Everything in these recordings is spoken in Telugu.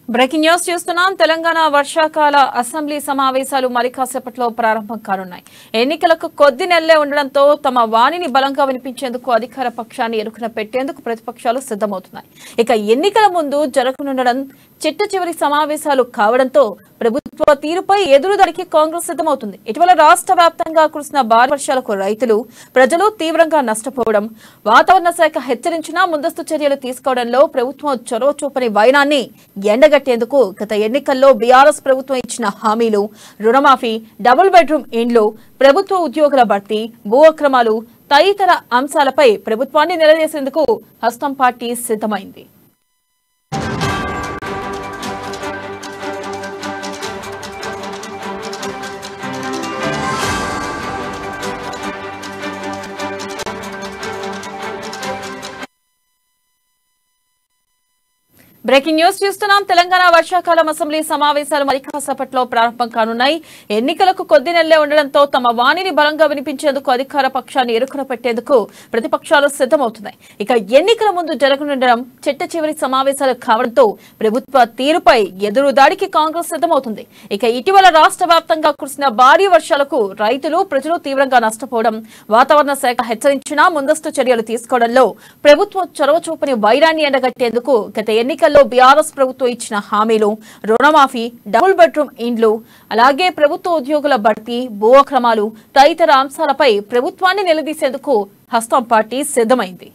బ్రేకింగ్ న్యూస్ చూస్తున్నాం తెలంగాణ వర్షాకాల అసెంబ్లీ సమావేశాలు మరి కాసేపట్లో ప్రారంభం కానున్నాయి ఎన్నికలకు కొద్ది నెలలే ఉండడంతో తమ వాణిని బలంగా వినిపించేందుకు అధికార పక్షాన్ని ఎరుకున పెట్టేందుకు ప్రతిపక్షాలు సిద్ధమవుతున్నాయి ఇక ఎన్నికల ముందు జరగనుండడం చిట్ట చివరి సమావేశాలు కావడంతో ప్రభుత్వ తీరుపై ఎదురుదాడికి కాంగ్రెస్ సిద్ధమవుతుంది ఇటీవల రాష్ట్ర వ్యాప్తంగా కురిసిన భారీ వర్షాలకు రైతులు ప్రజలు తీవ్రంగా నష్టపోవడం వాతావరణ శాఖ హెచ్చరించినా ముందస్తు చర్యలు తీసుకోవడంలో ప్రభుత్వం చొరవ చూపని వైనాన్ని ఎండగట్టేందుకు గత ఎన్నికల్లో బీఆర్ఎస్ ప్రభుత్వం ఇచ్చిన హామీలు రుణమాఫీ డబుల్ బెడ్రూమ్ ఇండ్లు ప్రభుత్వ ఉద్యోగుల భర్తీ భూ అక్రమాలు తదితర అంశాలపై ప్రభుత్వాన్ని నిలదీసేందుకు హస్తం పార్టీ సిద్ధమైంది బ్రేకింగ్ న్యూస్ చూస్తున్నాం తెలంగాణ వర్షాకాలం అసెంబ్లీ సమావేశాలు మరి కాసేపట్లో ప్రారంభం కానున్నాయి ఎన్నికలకు కొద్ది నెలలే ఉండడంతో తమ వాణిని బలంగా వినిపించేందుకు అధికార పక్షాన్ని ఎరుకున పెట్టేందుకు ప్రతిపక్షాలు సిద్ధమవుతున్నాయి ఇక ఎన్నికల ముందు జరగనుండడం చిట్ట చివరి సమావేశాలు కావడంతో ప్రభుత్వ తీరుపై ఎదురు దాడికి కాంగ్రెస్ సిద్ధమవుతుంది ఇక ఇటీవల రాష్ట్ర వ్యాప్తంగా కురిసిన భారీ వర్షాలకు రైతులు ప్రజలు తీవ్రంగా నష్టపోవడం వాతావరణ శాఖ హెచ్చరించినా ముందస్తు చర్యలు తీసుకోవడంలో ప్రభుత్వం చొరవ చూపని వైరాన్ని ఎండగట్టేందుకు గత ఎన్నికల్లో బీఆర్ఎస్ ప్రభుత్వం ఇచ్చిన హామీలు రుణమాఫీ డబుల్ బెడ్రూమ్ ఇండ్లు అలాగే ప్రభుత్వ ఉద్యోగుల భర్తీ భూ అక్రమాలు తదితర అంశాలపై ప్రభుత్వాన్ని నిలదీసేందుకు హస్తం పార్టీ సిద్ధమైంది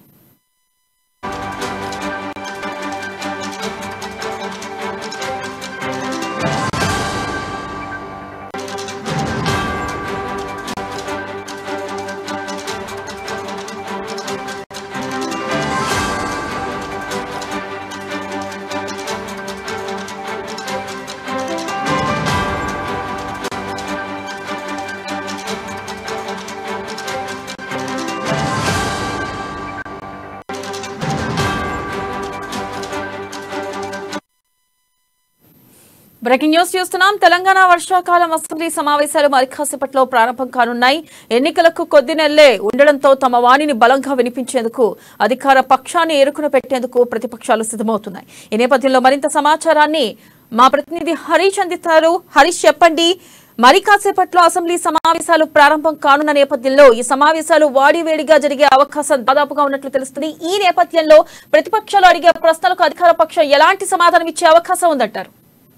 బ్రేకింగ్ న్యూస్ చూస్తున్నాం తెలంగాణ వర్షాకాలం అసెంబ్లీ సమావేశాలు మరి కాసేపట్లో ప్రారంభం కానున్నాయి ఎన్నికలకు కొద్ది నెలలే ఉండడంతో తమ వాణిని బలంగా వినిపించేందుకు అధికార పక్షాన్ని ఎరుకున పెట్టేందుకు ప్రతిపక్షాలు సిద్ధమవుతున్నాయి ఈ నేపథ్యంలో మరింత సమాచారాన్ని మా ప్రతినిధి హరీష్ అందిస్తారు హరీష్ చెప్పండి మరి కాసేపట్లో అసెంబ్లీ సమావేశాలు ప్రారంభం కానున్న నేపథ్యంలో ఈ సమావేశాలు వాడివేడిగా జరిగే అవకాశం దాదాపుగా ఉన్నట్లు తెలుస్తుంది ఈ నేపథ్యంలో ప్రతిపక్షాలు అడిగే ప్రశ్నలకు అధికార పక్షం ఎలాంటి సమాధానం ఇచ్చే అవకాశం ఉందంటారు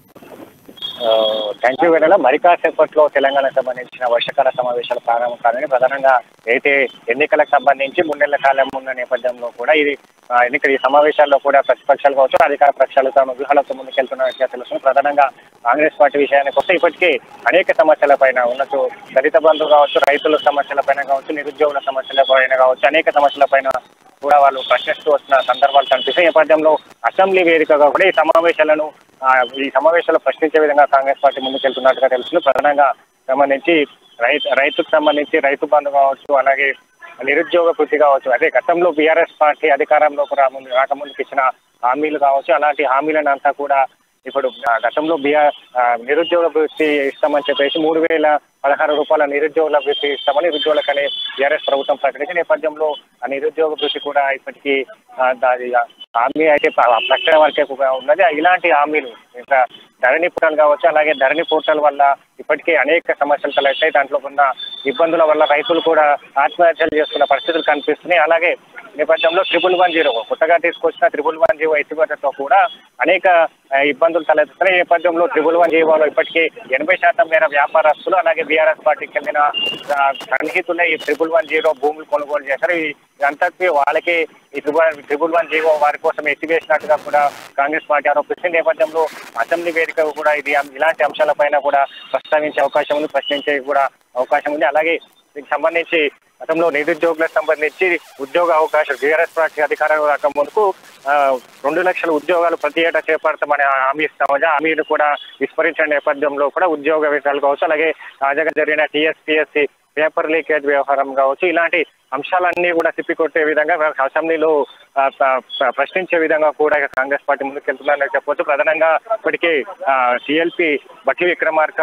థ్యాంక్ యూ వేళ మరి కాసేపట్లో తెలంగాణకు సంబంధించిన వర్షాకాల సమావేశాలు ప్రారంభం కాదని ప్రధానంగా అయితే ఎన్నికలకు సంబంధించి మూడు నెలల కాలం ఉన్న నేపథ్యంలో కూడా ఇది ఆ, ఎన్నికల ఈ సమావేశాల్లో కూడా ప్రతిపక్షాలు కావచ్చు అధికార పక్షాలు తమ వ్యూహాలతో ముందుకెళ్తున్నట్టుగా తెలుస్తుంది ప్రధానంగా కాంగ్రెస్ పార్టీ విషయానికి వస్తే ఇప్పటికే అనేక సమస్యల పైన ఉన్నట్టు దళిత బంధు కావచ్చు రైతుల సమస్యల పైన కావచ్చు నిరుద్యోగుల సమస్యల పైన కావచ్చు అనేక సమస్యల పైన కూడా వాళ్ళు ప్రశ్నిస్తూ వస్తున్న సందర్భాలు కనిపిస్తాయి ఈ నేపథ్యంలో అసెంబ్లీ వేదికగా కూడా ఈ సమావేశాలను ఆ, ఈ సమావేశాలు ప్రశ్నించే విధంగా కాంగ్రెస్ పార్టీ ముందుకెళ్తున్నట్టుగా తెలుస్తుంది ప్రధానంగా సంబంధించి రైతు రైతుకు సంబంధించి రైతు బంధు కావచ్చు అలాగే నిరుద్యోగ వృత్తి కావచ్చు అదే గతంలో బీఆర్ఎస్ పార్టీ అధికారంలోకి రాముందు రాకముందుకు ఇచ్చిన హామీలు కావచ్చు అలాంటి హామీలను అంతా కూడా ఇప్పుడు ఆ, గతంలో బిఆర్ ఆ, నిరుద్యోగ వృత్తి ఇస్తామని చెప్పేసి మూడు వేల పదహారు రూపాయల నిరుద్యోగుల వృత్తి ఇస్తామని నిరుద్యోగులకనే బీఆర్ఎస్ ప్రభుత్వం ప్రకటించిన నేపథ్యంలో ఆ నిరుద్యోగ వృత్తి కూడా ఇప్పటికీ ఆ, దాని హామీ అయితే ప్ర- ప్రకటన వరకే కూడా ఉన్నది ఇలాంటి హామీలు ఇంకా ధరణి పోర్టల్ కావచ్చు అలాగే ధరణి పోర్టల్ వల్ల ఇప్పటికే అనేక సమస్యలు తలెత్తాయి దాంట్లో ఉన్న ఇబ్బందుల వల్ల రైతులు కూడా ఆత్మహత్యలు చేసుకున్న పరిస్థితులు కనిపిస్తున్నాయి అలాగే నేపథ్యంలో ట్రిపుల్ వన్ జీరో కొత్తగా తీసుకొచ్చిన ట్రిపుల్ వన్ జీరో ఎత్తిపోతతో కూడా అనేక ఆ, ఇబ్బందులు తలెత్తుతున్నాయి ఈ నేపథ్యంలో ట్రిపుల్ వన్ జీవోలో ఇప్పటికీ ఎనభై శాతం మేర వ్యాపారస్తులు అలాగే బీఆర్ఎస్ పార్టీకి చెందిన ఆ, సన్నిహితులే ఈ ట్రిపుల్ వన్ జీరో భూములు కొనుగోలు చేశారు ఈ ఇదంతటికీ వాళ్ళకి ఈ ట్రిపుల్ ట్రిపుల్ వన్ జీవో వారి కోసం ఎత్తివేసినట్టుగా కూడా కాంగ్రెస్ పార్టీ ఆరోపిస్తుంది ఈ నేపథ్యంలో అసెంబ్లీ వేదిక కూడా ఇది ఇలాంటి అంశాలపైన కూడా ప్రస్తావించే అవకాశం ఉంది ప్రశ్నించే కూడా అవకాశం ఉంది అలాగే దీనికి సంబంధించి గతంలో నిరుద్యోగులకు సంబంధించి ఉద్యోగ అవకాశాలు బీఆర్ఎస్ పార్టీ అధికారం రాక ముందుకు ఆ, రెండు లక్షల ఉద్యోగాలు ప్రతి ఏటా చేపడతామని హామీ ఇస్తామని హామీలు కూడా విస్మరించిన నేపథ్యంలో కూడా ఉద్యోగ విషయాలు కావచ్చు అలాగే తాజాగా జరిగిన టీఎస్పీఎస్సీ పేపర్ లీకేజ్ వ్యవహారం కావచ్చు ఇలాంటి అంశాలన్నీ కూడా తిప్పికొట్టే విధంగా అసెంబ్లీలో ఆ, ప్ర- ప్ర- ప్రశ్నించే విధంగా కూడా కాంగ్రెస్ పార్టీ ముందుకెళ్తుందని చెప్పొచ్చు ప్రధానంగా ఇప్పటికీ సిఎల్పి బట్టి విక్రమార్క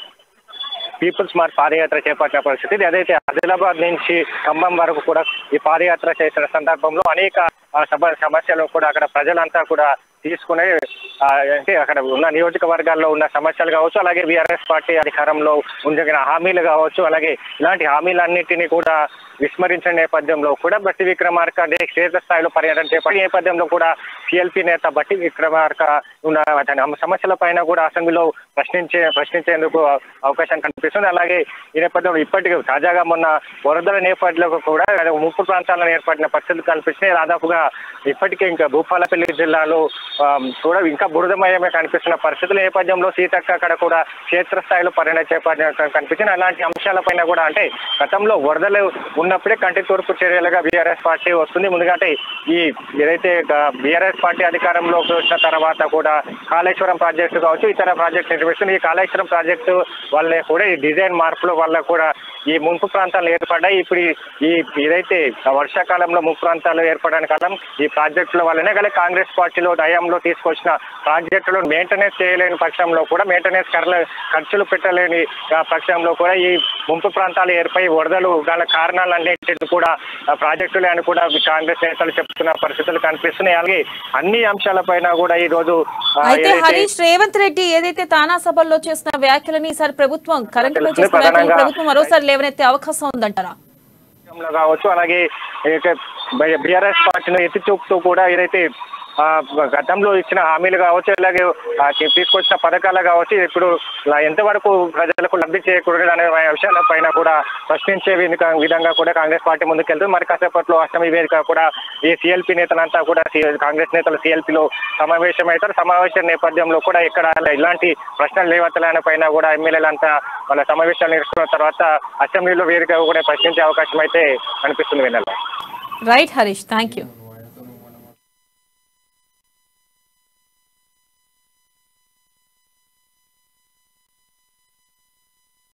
పీపుల్స్ మార్క్ పాదయాత్ర చేపట్టిన పరిస్థితి ఇది అదైతే ఆదిలాబాద్ నుంచి ఖమ్మం వరకు కూడా ఈ పాదయాత్ర చేసిన సందర్భంలో అనేక ఆ సభ సమస్యలు కూడా అక్కడ ప్రజలంతా కూడా తీసుకునే ఆ, అంటే అక్కడ ఉన్న నియోజకవర్గాల్లో ఉన్న సమస్యలు కావచ్చు అలాగే బీఆర్ఎస్ పార్టీ అధికారంలో ఉండిన హామీలు కావచ్చు అలాగే ఇలాంటి హామీలన్నింటినీ కూడా విస్మరించిన నేపథ్యంలో కూడా బట్టి విక్రమార్క అంటే క్షేత్రస్థాయిలో పర్యటన చేపట్టి నేపథ్యంలో కూడా సిఎల్పి నేత బట్టి విక్రమార్క ఉన్న అతని సమస్యల పైన కూడా అసెంబ్లీలో ప్రశ్నించే ప్రశ్నించేందుకు అవకాశం కనిపిస్తుంది అలాగే ఈ నేపథ్యంలో ఇప్పటికీ తాజాగా మొన్న వరదల నేపథ్యంలో కూడా ముప్పు ప్రాంతాలను ఏర్పడిన పరిస్థితులు కనిపిస్తున్నాయి దాదాపుగా ఇప్పటికే ఇంకా భూపాలపల్లి జిల్లాలో ఆ, కూడా ఇంకా బురదమయమే కనిపిస్తున్న పరిస్థితుల నేపథ్యంలో సీతక్క అక్కడ కూడా క్షేత్రస్థాయిలో పర్యటన చేపట్టిన కనిపించింది అలాంటి అంశాలపైన కూడా అంటే గతంలో వరదలు ఉన్నప్పుడే కంటి తూర్పు చర్యలుగా బీఆర్ఎస్ పార్టీ వస్తుంది ముందుగా అంటే ఈ ఏదైతే బీఆర్ఎస్ పార్టీ అధికారంలోకి వచ్చిన తర్వాత కూడా కాళేశ్వరం ప్రాజెక్టు కావచ్చు ఇతర ప్రాజెక్టు నిర్వహిస్తుంది ఈ కాళేశ్వరం ప్రాజెక్టు వల్ల కూడా ఈ డిజైన్ మార్పుల వల్ల కూడా ఈ ముంపు ప్రాంతాలు ఏర్పడ్డాయి ఇప్పుడు ఈ- ఈ ఏదైతే వర్షాకాలంలో ముంపు ప్రాంతాలు ఏర్పడడానికి కారణం ఈ ప్రాజెక్టుల వల్లనే గల కాంగ్రెస్ పార్టీలో దయాంలో తీసుకొచ్చిన ప్రాజెక్టులు మెయింటెనెన్స్ చేయలేని పక్షంలో కూడా మెయింటెనెన్స్ కర్ల ఖర్చులు పెట్టలేని ఆ, పక్షంలో కూడా ఈ ముంపు ప్రాంతాలు ఏర్పై వరదలు గల కారణాలన్నింటినీ కూడా ఆ, ప్రాజెక్టులే అని కూడా కాంగ్రెస్ నేతలు చెప్తున్న పరిస్థితులు కనిపిస్తున్నాయి అలాగే అన్ని అంశాలపైన కూడా ఈ రోజు ఆ, అయితే ఏదైతే హరీష్ రేవంత్ రెడ్డి ఏదైతే తానా సభల్లో చేసిన వ్యాఖ్యలని ఈసారి ప్రభుత్వం కరెంట్ లో చేసిన వ్యాఖ్యలని ప్రధానంగా- ప్రభుత్వం మరోసారి లేవనెత్తే అవకాశం ఉందంటారా విషయంలో కావచ్చు అలాగే బీఆర్ఎస్ పార్టీని ఎత్తి చూపుతూ కూడా ఏదైతే ఆ, గతంలో ఇచ్చిన హామీలు కావచ్చు అలాగే ఆ, తీ- తీసుకొచ్చిన పథకాలు కావచ్చు ఇప్పుడు ఇలా ఎంతవరకు ప్రజలకు లబ్ధి చేకూడదు అనే విషయాల పైన కూడా ప్రశ్నించే విధంగా- విధంగా కూడా కాంగ్రెస్ పార్టీ ముందుకెళ్తుంది మరి కాసేపట్లో అష్టమి వేదిక కూడా ఈ సిఎల్పి నేతలంతా కూడా సి- కాంగ్రెస్ నేతలు సిఎల్పిలో సమావేశం అవుతారు సమావేశం నేపథ్యంలో కూడా ఇక్కడ ఇలాంటి ప్రశ్నలు లేవతలైన పైన కూడా ఎమ్మెల్యేలంతా వాళ్ళ సమావేశాలు నిర్వహిస్తున్న తర్వాత అసెంబ్లీలో వేదిక కూడా ప్రశ్నించే అవకాశం అయితే కనిపిస్తుంది వినాలి రైట్ హరీష్ థ్యాంక్ యూ